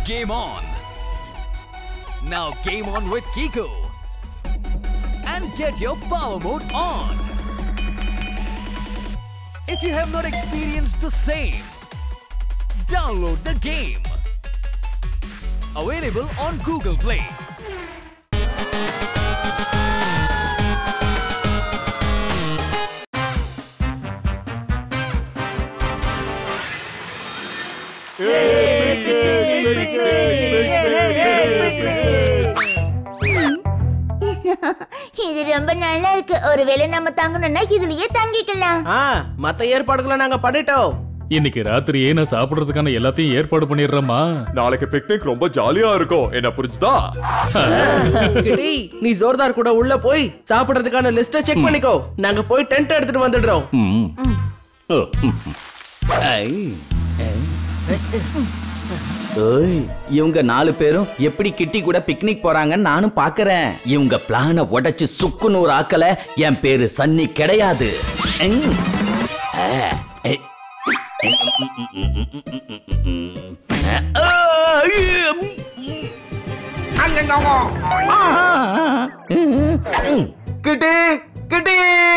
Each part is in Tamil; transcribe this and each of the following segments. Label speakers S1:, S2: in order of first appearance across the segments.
S1: Game on! Now game on with Kiko! And get your power mode on! If you have not experienced the same, download the game. Available on Google Play.
S2: இது ரொம்ப நல்லா இருக்கு ஒருவேளை நம்ம தங்கணும்னா இதுலயே தங்கிக்கலாம்
S3: ஆ மத்த ஏற்பாடுகளை நாங்க பண்ணிட்டோம்
S4: இன்னைக்கு ராத்திரியே நான் சாப்பிடுறதுக்கான எல்லாத்தையும் ஏற்பாடு பண்ணிடுறேம்மா
S5: நாளைக்கு பிக்னிக் ரொம்ப ஜாலியா இருக்கும் என்ன புரிஞ்சுதா
S3: கிட்டி நீ ஜோர்தார் கூட உள்ள போய் சாப்பிடுறதுக்கான லிஸ்ட செக் பண்ணிக்கோ நாங்க போய் டென்ட் எடுத்துட்டு வந்துடுறோம்
S4: ம். ஓ, ம்.
S6: ஐ, ஐ. ஓய், இவங்க நாலு பேரும் எப்படி கிட்டி கூட பிக்னிக் போறாங்கன்னு நானும் பாக்குறேன் இவங்க பிளான உடைச்சு சுக்கு நூறு ஆக்கல என் பேரு சன்னி கிடையாது ம். ஆ, ஐ. கிட்டி கிட்டி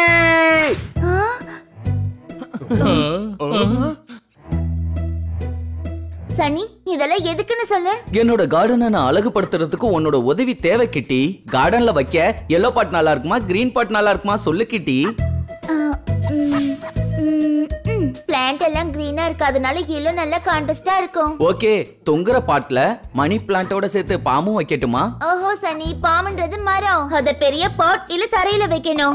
S2: சனி இதெல்லாம் எதுக்குன்னு சொல்லு
S6: என்னோட கார்டனை நான் அழகுபடுத்துறதுக்கு உன்னோட உதவி தேவை கிட்டி கார்டன்ல வைக்க எல்லோ பாட் நல்லா இருக்குமா கிரீன் பாட் நல்லா இருக்குமா சொல்லு கிட்டி
S2: பிளான்ட் எல்லாம் கிரீனா இருக்கு அதனால எல்லோ நல்லா கான்டெஸ்டா இருக்கும்
S6: ஓகே தொங்குற பாட்ல மணி பிளான்ட்டோட சேர்த்து பாம்பும் வைக்கட்டுமா
S2: ஓஹோ சனி பாம்புன்றது மரம் அத பெரிய பாட் இல்ல தரையில வைக்கணும்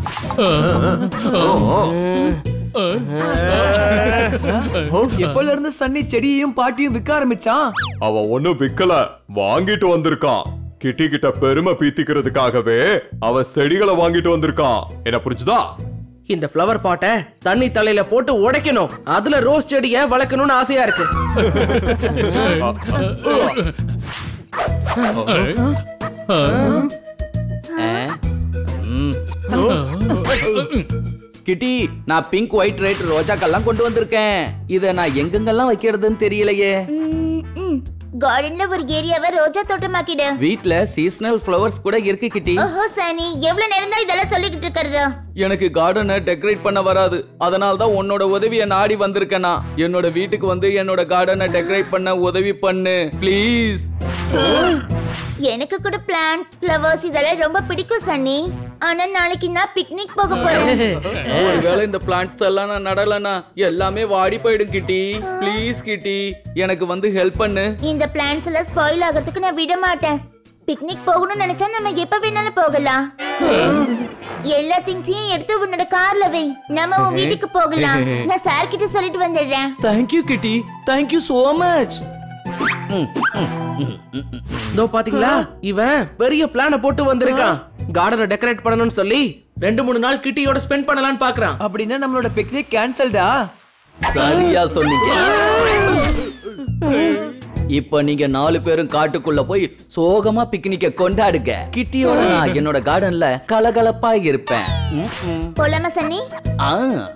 S7: எப்பல இருந்து சன்னி செடியையும் பாட்டியும் விற்க ஆரம்பிச்சான்
S5: அவன் ஒண்ணும் விக்கல வாங்கிட்டு வந்திருக்கான் கிட்டி கிட்ட பெருமை பீத்திக்கிறதுக்காகவே அவன் செடிகளை வாங்கிட்டு வந்திருக்கான் என்ன புரிஞ்சுதா
S3: இந்த ஃப்ளவர் பாட்டை தண்ணி தலையில போட்டு உடைக்கணும் அதுல ரோஸ் செடிய வளர்க்கணும்னு ஆசையா இருக்கு
S6: கிட்டி நான் பிங்க் ஒயிட் ரெட் ரோஜாக்கெல்லாம் கொண்டு வந்திருக்கேன் இத நான் எங்கெங்கெல்லாம் வைக்கிறதுன்னு தெரியலையே
S2: கார்டன்ல ஒரு ஏரியாவை ரோஜா தோட்டமாக்கிடு
S6: வீட்ல சீசனல் ஃப்ளவர்ஸ் கூட இருக்கு கிட்டி
S2: ஓஹோ சனி எவ்வளவு நேரம் தான் இதெல்லாம் சொல்லிக்கிட்டு இருக்கிறது
S6: எனக்கு கார்டனை டெக்கரேட் பண்ண வராது அதனால தான் உன்னோட உதவியை நாடி வந்திருக்கேனா என்னோட வீட்டுக்கு வந்து என்னோட கார்டனை டெக்கரேட் பண்ண உதவி பண்ணு ப்ளீஸ்
S2: எனக்கு கூட பிளான்ட்ஸ் ஃப்ளவர்ஸ் இதெல்லாம் ரொம்ப பிடிக்கும் சன்னி ஆனா நாளைக்கு நான் பிக்னிக் போக போறேன்
S6: ஒருவேளை இந்த பிளான்ட்ஸ் எல்லாம் நான் நடலனா எல்லாமே வாடி போயிடும் கிட்டி ப்ளீஸ் கிட்டி எனக்கு வந்து ஹெல்ப் பண்ணு
S2: இந்த பிளான்ஸ் எல்லாம் ஸ்பாயில் ஆகிறதுக்கு நான் விட மாட்டேன் பிக்னிக் போகணும்னு நினைச்சா நம்ம எப்ப வேணாலும் போகலாம் எல்லா திங்ஸையும் எடுத்து உன்னோட கார்ல வை நம்ம உன் வீட்டுக்கு போகலாம் நான் சார் கிட்ட சொல்லிட்டு வந்துடுறேன்
S6: தேங்க்யூ கிட்டி தேங்க்யூ so மச்
S3: இதோ பாத்தீங்களா இவன் பெரிய பிளான போட்டு வந்திருக்கான் கார்டனை டெக்கரேட் பண்ணணும்னு சொல்லி ரெண்டு மூணு நாள் கிட்டியோட ஸ்பெண்ட் பண்ணலாம்னு பாக்குறான்
S7: அப்படின்னா நம்மளோட பிக்னிக் கேன்சல்டா
S6: சரியா சொன்னீங்க இப்ப நீங்க நாலு பேரும் காட்டுக்குள்ள போய் சோகமா பிக்னிக்க கொண்டாடுங்க கிட்டியோட நான் என்னோட கார்டன்ல கலகலப்பா இருப்பேன் ம், ம்.
S2: போலாமா சன்னி
S6: ஆ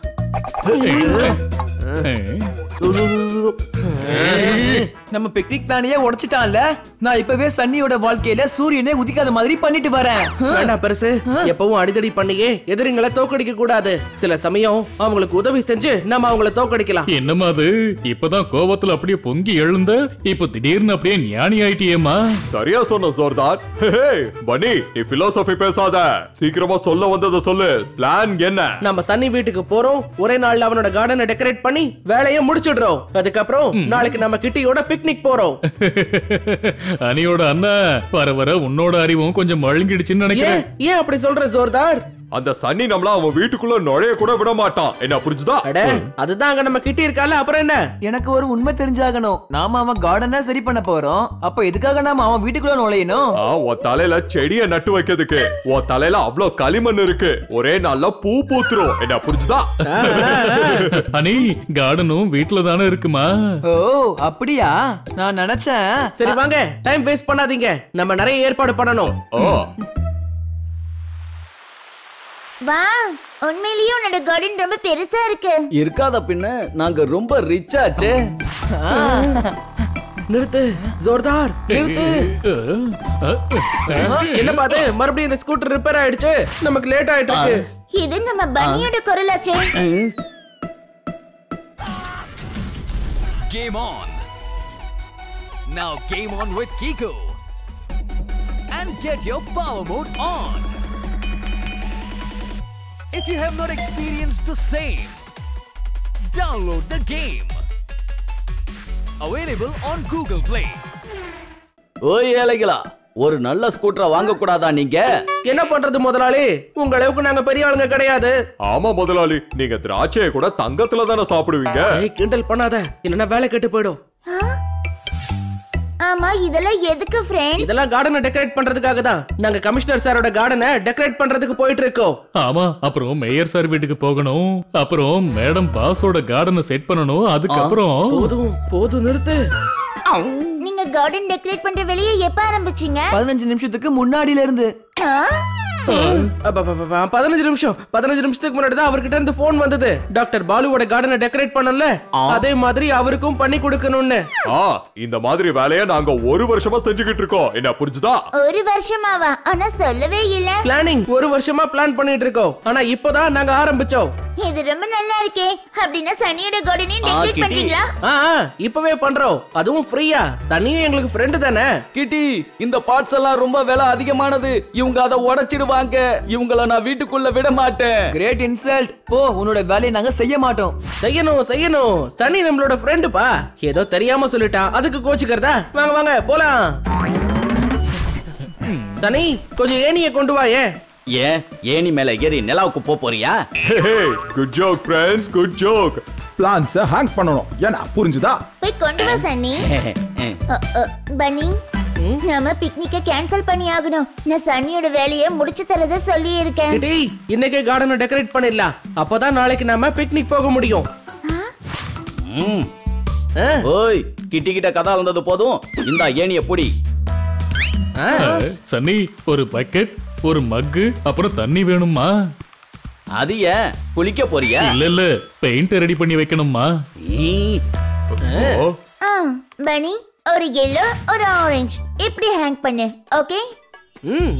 S7: நம்ம பிக்னிக் பிளானையே உடைச்சிட்டான்ல நான் இப்பவே சன்னியோட வாழ்க்கையில சூரியனே உதிக்காத மாதிரி பண்ணிட்டு வரேன்
S3: வேண்டாம் பெருசு எப்பவும் அடிதடி பண்ணியே எதிரிங்களை தோக்கடிக்க கூடாது சில சமயம் அவங்களுக்கு உதவி செஞ்சு நம்ம அவங்கள தோக்கடிக்கலாம்
S4: என்னம்மா அது இப்பதான் கோபத்துல அப்படியே பொங்கி எழுந்த இப்ப திடீர்னு அப்படியே ஞானி ஆயிட்டியேம்மா
S5: சரியா சொன்ன ஜோர்தார் ஹே பனி நீ பிலோசபி பேசாத சீக்கிரமா சொல்ல வந்ததை சொல்லு பிளான் என்ன
S3: நம்ம சன்னி வீட்டுக்கு போறோம் ஒரே நாள்ல அவனோட கார்டனை டெக்கரேட் பண்ணி வேலையை முடிச்சிடுறோம் அதுக்கப்புறம் நாளைக்கு நம்ம கிட்டியோட பிக்னிக் போறோம்
S4: அனியோட அண்ணா வர வர உன்னோட அறிவும் கொஞ்சம் மழுங்கிடுச்சுன்னு
S3: ஏன்
S4: நினைக்கிறேன்
S3: ஏன் அப்படி சொல்ற ஜோர்தார்
S5: அந்த சன்னி நம்மள அவன் வீட்டுக்குள்ள நுழைய கூட விட மாட்டான் என்ன புரிஞ்சுதா
S3: அட அதுதான் அங்க நம்ம கிட்டி இருக்கால அப்புறம் என்ன
S7: எனக்கு ஒரு உண்மை தெரிஞ்சாகணும் நாம அவன் கார்டனை சரி பண்ண போறோம் அப்ப எதுக்காக நாம அவன் வீட்டுக்குள்ள நுழையணும்
S5: ஆ, உன் தலையில செடிய நட்டு வைக்கிறதுக்கு உன் தலையில அவ்ளோ களிமண் இருக்கு ஒரே நாள்ல பூ பூத்துரும் என்ன புரிஞ்சுதா
S4: அனி கார்டனும் வீட்டுல தானே இருக்குமா
S7: ஓ அப்படியா நான் நினைச்சேன்
S3: சரி வாங்க டைம் வேஸ்ட் பண்ணாதீங்க நம்ம நிறைய ஏற்பாடு பண்ணணும்
S5: ஓ
S2: வா உண்மையிலேயே உன்னோட கார்டன் ரொம்ப பெருசா இருக்கு
S6: இருக்காத பின்ன நாங்க ரொம்ப ரிச் ஆச்சே
S3: நிறுத்து ஜோர்தார் நிறுத்து
S4: அஹ், அஹ்,
S3: என்னப்பா அது மறுபடியும் இந்த ஸ்கூட்டர் ரிப்பேர் ஆயிடுச்சு நமக்கு லேட் ஆயிட்டு இருக்கு
S2: இது நம்ம பனியோட குரலாச்சே
S1: Game on! Now game on with Kiko. And get your power mode on. If you have not experienced the same, download the game. Available on Google Play.
S6: ஓய் ஏழைகளா ஒரு நல்ல ஸ்கூட்டரை வாங்க கூடாதா நீங்க
S3: என்ன பண்றது முதலாளி உங்க அளவுக்கு நாங்க பெரிய ஆளுங்க கிடையாது
S5: ஆமா முதலாளி நீங்க திராட்சையை கூட தங்கத்துல தானே சாப்பிடுவீங்க
S3: ஏய் கிண்டல் பண்ணாத இல்லனா வேலை கெட்டு போயிடும்
S2: ஆமா இதெல்லாம் எதுக்கு ஃப்ரெண்ட்
S3: இதெல்லாம் கார்டனை டெக்கரேட் பண்றதுக்காக தான் நாங்க கமிஷனர் சாரோட கார்டனை டெக்கரேட் பண்றதுக்கு போயிட்டு இருக்கோம்
S4: ஆமா அப்புறம் மேயர் சார் வீட்டுக்கு போகணும் அப்புறம் மேடம் பாஸோட கார்டனை செட் பண்ணணும் அதுக்கப்புறம்
S3: போதும் போதும் நிறுத்து
S2: நீங்க கார்டன் டெக்கரேட் பண்ற வேலையை எப்ப ஆரம்பிச்சீங்க
S7: பதினஞ்சு நிமிஷத்துக்கு முன்னாடியில இருந்து
S2: ஆ?
S3: அப்பப்பப்பப்ப, பதினஞ்சு நிமிஷம் பதினஞ்சு நிமிஷத்துக்கு முன்னாடி தான் அவர்கிட்ட இருந்து போன் வந்தது டாக்டர் பாலுவோட கார்டனை டெக்கரேட் பண்ணல அதே மாதிரி அவருக்கும் பண்ணி கொடுக்கணும்னு
S5: ஆ இந்த மாதிரி வேலையை நாங்க ஒரு வருஷமா செஞ்சுக்கிட்டு இருக்கோம் என்ன புரிஞ்சுதா
S2: ஒரு வருஷமாவா ஆனா சொல்லவே இல்ல
S3: பிளானிங் ஒரு வருஷமா பிளான் பண்ணிட்டு இருக்கோம் ஆனா இப்போதான் நாங்க ஆரம்பிச்சோம்
S2: இது ரொம்ப நல்லா இருக்கே அப்படின்னா சனியோட கார்டனையும்
S6: ஆ,
S2: டெக்கரேட்
S6: கிட்டி.
S2: பண்றீங்களா
S3: ஆ ஆ, இப்பவே பண்றோம் அதுவும் ஃப்ரீயா தனியும் எங்களுக்கு ஃப்ரெண்டு தானே
S6: கிட்டி இந்த பார்ட்ஸ் எல்லாம் ரொம்ப விலை அதிகமானது இவங்க அதை உடைச்சிடுவாங்க இவங்கள நான் வீட்டுக்குள்ள விட மாட்டேன்
S7: கிரேட் இன்சல்ட் போ உன்னோட வேலையை நாங்க செய்ய மாட்டோம்
S3: செய்யணும் செய்யணும் சனி நம்மளோட ஃப்ரெண்டுப்பா ஏதோ தெரியாம சொல்லிட்டான் அதுக்கு கோச்சுக்கிறதா வாங்க வாங்க போலாம் சனி கொஞ்சம் ஏணிய கொண்டு வா ஏன்
S6: ஏன் ஏணி மேல ஏறி நிலாவுக்கு போப் போறியா
S5: good joke friends good joke
S8: பிளான்ஸை ஹேங் பண்ணணும் ஏன்னா புரிஞ்சுதா
S2: போய் கொண்டு வா சன்னி அ, அ, பனி நாம பிக்னிக்க கேன்சல் பண்ணி ஆகணும் நான் சன்னியோட வேலையை முடிச்சு தரத சொல்லி இருக்கேன்
S3: கிட்டி இன்னைக்கே கார்டனை டெக்கரேட் பண்ணிடலாம் அப்பதான் நாளைக்கு நாம பிக்னிக் போக முடியும்
S6: ம்.
S3: ஆ,
S6: ஓய் கிட்டி கிட்ட கதை இருந்தது போதும் இந்த ஏணிய புடி
S3: ஆ.
S4: அஹ், சன்னி ஒரு பக்கெட் ஒரு மக்கு அப்புறம் தண்ணி வேணுமா
S6: அது ஏன் குளிக்க போறியா
S4: இல்ல இல்ல பெயிண்ட் ரெடி பண்ணி வைக்கணுமா
S6: ஈ.
S5: ஓ
S2: ஆ பனி ஒரு எல்லோ ஒரு ஆரஞ்சு இப்படி ஹேங் பண்ணு ஓகே
S3: ம்.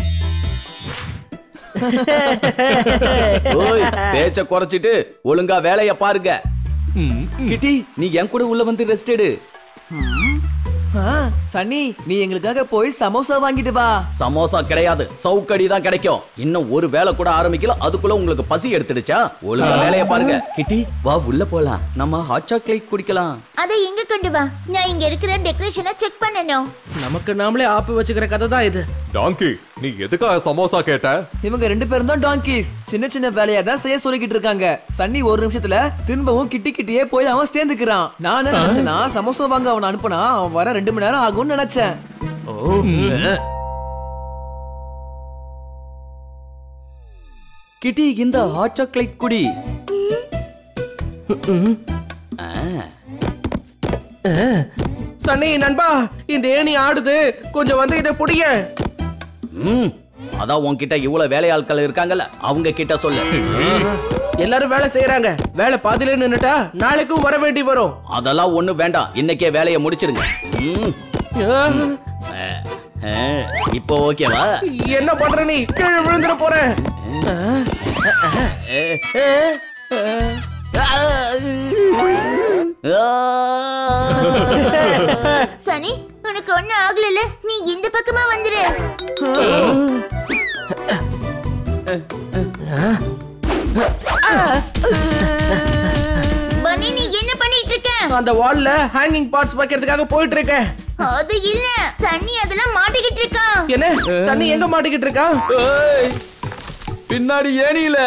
S6: ஓய் பேச்ச குறைச்சிட்டு ஒழுங்கா வேலைய பாருங்க
S4: ம்,
S6: கிட்டி நீ என் கூட உள்ள வந்து ரெஸ்ட் எடு
S7: ஆ, சன்னி நீ எங்களுக்காக போய் சமோசா வாங்கிட்டு வா
S6: சமோசா கிடையாது சவுக்கடி தான் கிடைக்கும் இன்னும் ஒரு வேலை கூட ஆரம்பிக்கல அதுக்குள்ள உங்களுக்கு பசி எடுத்துடுச்சா ஒழுங்கா வேலைய பாருங்க கிட்டி வா உள்ள போலாம் நம்ம ஹாட் சாக்லேட் குடிக்கலாம்
S2: அதை இங்க கொண்டு வா நான் இங்க இருக்கிற டெக்கரேஷனை செக் பண்ணணும்
S3: நமக்கு நாமளே ஆப்பு வச்சுக்கிற கதை தான் இது
S5: டாங்கி நீ எதுக்காக சமோசா கேட்ட
S7: இவங்க ரெண்டு பேரும் தான் டாங்கீஸ் சின்ன சின்ன வேலையா தான் செய்ய சொல்லிக்கிட்டு இருக்காங்க சன்னி ஒரு நிமிஷத்துல திரும்பவும் கிட்டி கிட்டியே போய் அவன் சேர்ந்துக்கிறான் நான் என்ன நினைச்சேன்னா சமோசா வாங்க அவனை அனுப்புனா அவன் வர ரெண்டு மணி நேரம் ஆகும்னு நினைச்சேன்
S6: கிட்டி இந்த ஹாட் சாக்லேட் குடி ஆ.
S3: சனி நண்பா இந்த ஏணி ஆடுது கொஞ்சம் வந்து இதை புடிய
S6: ம் அதான் உன்கிட்ட இவ்வளவு வேலையாட்கள் இருக்காங்கல்ல அவங்க கிட்ட சொல்லு
S3: எல்லாரும் வேலை செய்யறாங்க வேலை பாதியில நின்னுட்டா நாளைக்கும் வர வேண்டி வரும்
S6: அதெல்லாம் ஒண்ணு வேண்டாம் இன்னைக்கே வேலையை முடிச்சிருங்க ம்.
S3: ஆ,
S6: ஆ, ஆ. இப்போ ஓகேவா
S3: என்ன பண்ற நீ கீழே விழுந்துட போறேன்
S2: சனி உனக்கு ஒண்ணும் ஆகல நீ இந்த பக்கமா வந்துரு பனி நீ என்ன பண்ணிட்டு இருக்க
S3: அந்த வால்ல ஹேங்கிங் பார்ட்ஸ் வைக்கிறதுக்காக போயிட்டு இருக்கேன்
S2: அது இல்ல சன்னி அதெல்லாம் மாட்டிக்கிட்டு இருக்கான்
S3: என்ன சன்னி எங்க மாட்டிக்கிட்டு இருக்கான்
S6: ஏய், பின்னாடி ஏனியில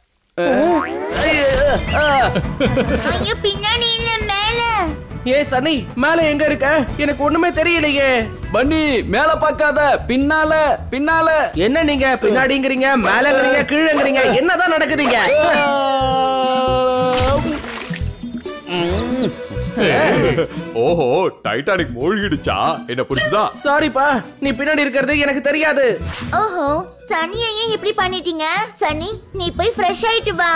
S2: ஐயோ பின்னாடி இல்ல மேல
S3: ஏ சன்னி மேல எங்க இருக்க எனக்கு ஒண்ணுமே தெரியலையே
S6: பன்னி மேல பார்க்காத பின்னால பின்னால
S3: என்ன நீங்க பின்னாடிங்கிறீங்க மேலங்கிறீங்க கீழங்கிறீங்க என்னதான் நடக்குதுங்க
S5: ஓஹோ டைட்டானிக் மூழ்கிடுச்சா என்ன புரிஞ்சுதா
S3: சாரிப்பா நீ பின்னாடி இருக்கிறது எனக்கு தெரியாது
S2: ஓஹோ சனியை ஏன் இப்படி பண்ணிட்டீங்க சனி நீ போய் ஃப்ரெஷ் ஆயிட்டு வா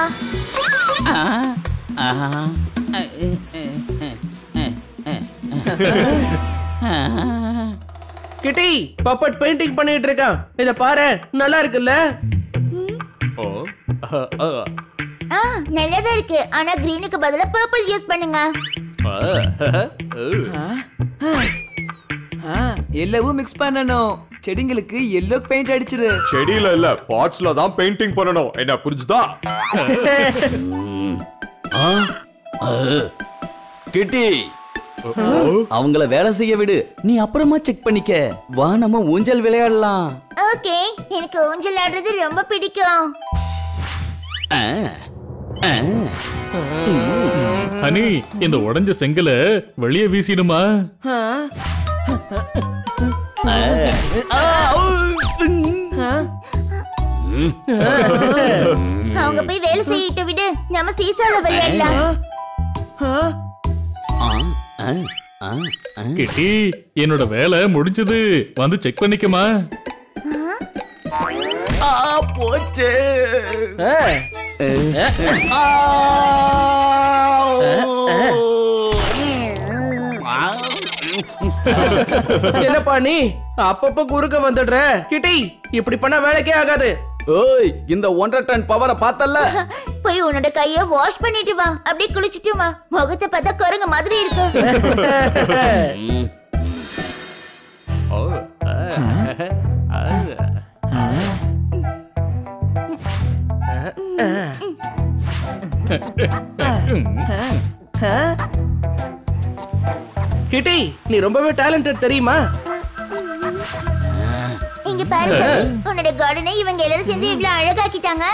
S3: கிட்டி பப்பட் பெயிண்டிங் பண்ணிட்டு இருக்கான் இத பாரு நல்லா இருக்குல்ல
S5: ஓ, அஹ், அஹ்,
S2: ஆ நல்லதா இருக்கு ஆனா கிரீனுக்கு பதிலா பர்பிள் யூஸ் பண்ணுங்க
S5: அஹ், அஹ்.
S7: எல்லவும் மிக்ஸ் பண்ணணும் செடிங்களுக்கு எல்லோ பெயிண்ட் அடிச்சிரு
S5: செடியில இல்ல பாட்ஸ்ல தான் பெயிண்டிங் பண்ணணும் என்ன புரிஞ்சுதா
S6: ஆ, ஆ. கிட்டி அவங்கள வேலை செய்ய விடு நீ அப்புறமா செக் பண்ணிக்க வா நம்ம ஊஞ்சல் விளையாடலாம்
S2: ஓகே எனக்கு ஊஞ்சல் ஆடுறது ரொம்ப பிடிக்கும்
S6: ஆ, ஆ.
S4: ஹனி இந்த உடைஞ்ச செங்கலை வெளியே வீசிடுமா
S2: அவங்க போய் வேலை செய்யிட்டு விடு நம்ம சீசால விளையாடலாம்
S6: ஆ, ஆ, ஆ, ஆ.
S4: கிட்டி என்னோட வேலை முடிஞ்சது வந்து செக் பண்ணிக்கமா
S6: ஆ, போச்சு
S3: அஹ்,
S6: ஆ,
S3: என்னப்பா நீ அப்பப்ப குறுக்க வந்துடுற கிட்டி இப்படி பண்ணா வேலைக்கே ஆகாது
S6: ஓய் இந்த ஒன்றரை டன் பவரை பார்த்தல்ல
S2: போய் உன்னோட கைய வாஷ் பண்ணிட்டு வா அப்படியே குளிச்சிட்டு வா முகத்தை பார்த்தா குரங்கு மாதிரி இருக்கு
S6: ம்.
S5: ஓ, அஹ், அஹ்.
S3: கிட்டி நீ ரொம்பவே டேலண்டட் தெரியுமா
S2: இங்க பாருங்க உன்னோட கார்டனை இவங்க எல்லாரும் சேர்ந்து இவ்வளவு அழகாக்கிட்டாங்க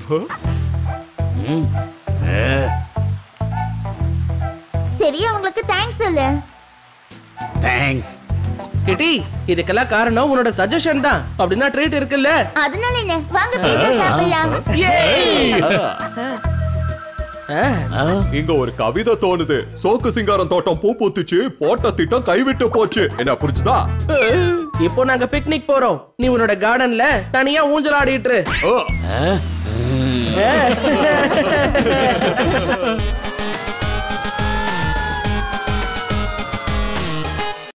S6: ம்.
S2: சரி அவங்களுக்கு தேங்க்ஸ் சொல்லு
S6: தேங்க்ஸ்
S3: கிட்டி இதுக்கெல்லாம் காரணம் உன்னோட சஜஷன் தான் அப்படின்னா ட்ரீட் இருக்குல்ல
S2: அதனால என்ன வாங்க பீஸா சாப்பிடலாம்
S3: அஹ்,
S5: இங்க ஒரு கவிதை தோணுது சோக்கு சிங்காரம் தோட்டம் பூ பூத்துச்சு போட்ட திட்டம் கைவிட்டு போச்சு என்ன புரிஞ்சுதா
S3: இப்போ நாங்க பிக்னிக் போறோம் நீ உன்னோட கார்டன்ல தனியா ஊஞ்சல் ஆடிட்டு இரு.
S5: ஓ,
S6: ஆ, ம்.